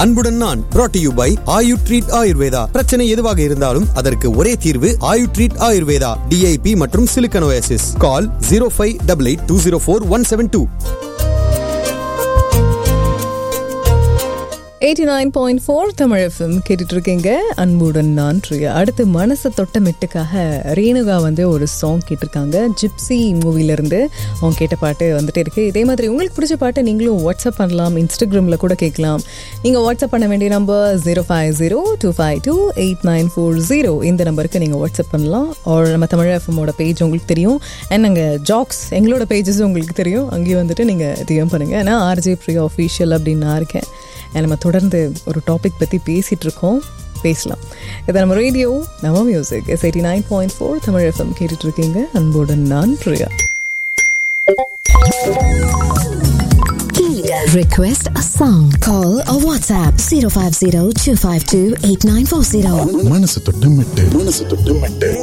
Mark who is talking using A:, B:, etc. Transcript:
A: அன்புடன் நான் brought to you by Ayu treat Ayurveda பிரச்சனை எதுவாக இருந்தாலும் அதற்கு ஒரே தீர்வு ஆயு ட்ரீட் ஆயுர்வேதா டிஐபி மற்றும் சிலிக்கனோசிஸ் call zero five double eight two zero four one seven two
B: eighty nine point four Tamil FM கேட்டுட்டு இருக்கீங்க அன்புடன் நான் பிரியா அடுத்து மனசை தொட்டமிட்டுக்காக ரேணுகா வந்து ஒரு சாங் கேட்டிருக்காங்க ஜிப்சி மூவிலேருந்து அவங்க கேட்ட பாட்டு வந்துட்டு இருக்கு இதே மாதிரி உங்களுக்கு பிடிச்ச பாட்டை நீங்களும் வாட்ஸ்அப் பண்ணலாம் இன்ஸ்டாகிராமில் கூட கேட்கலாம் நீங்கள் வாட்ஸ்அப் பண்ண வேண்டிய number zero five zero two five two eight nine four zero இந்த நம்பருக்கு நீங்கள் வாட்ஸ்அப் பண்ணலாம் ஒரு நம்ம தமிழ் எஃப்எம்மோட பேஜ் உங்களுக்கு தெரியும் அண்ட் நாங்கள் ஜாக்ஸ் எங்களோட பேஜஸ் உங்களுக்கு தெரியும் அங்கேயும் வந்துட்டு நீங்கள் டிஎம் பண்ணுங்கள் ஏன்னா ஆர்ஜே பிரியா அஃபீஷியல் அப்படின்னு நான் இருக்கேன் நம்ம தொடர்ந்து ஒரு டாபிக் பற்றி பேசிகிட்டு இருக்கோம் பேசலாம் இது நம்ம ரேடியோ நம்ம music yes eighty nine point four Tamil FM கேட்டுட்டு இருக்கீங்க அன்புடன் நான் Priya
C: Request a song. Call or WhatsApp 050 252 8940.
D: மனசு தொட்டு மெட்டு மனசு தொட்டு மெட்டு